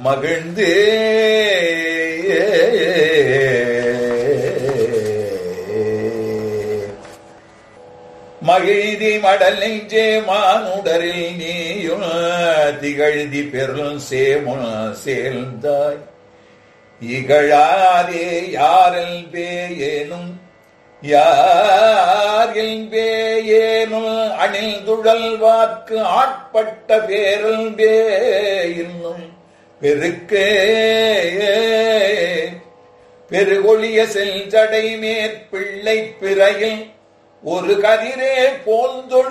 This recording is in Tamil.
மகிழ்ந்து மகிழ்தி மடல் நெஞ்சே மானுடரில் நீயும் திகழ்தி பெருள் சேமுன் சேர்ந்தாய் இகழாதே யாரில் பேயேனும் யாரில் பேயேனும் அணில் துழல் வாக்கு ஆட்பட்ட பேரல் பே இன்னும் பெருக்கே பெருகொழிய செல்ஜடை மேற்பிள்ளை பிறையில் ஒரு கதிரே போந்தொழு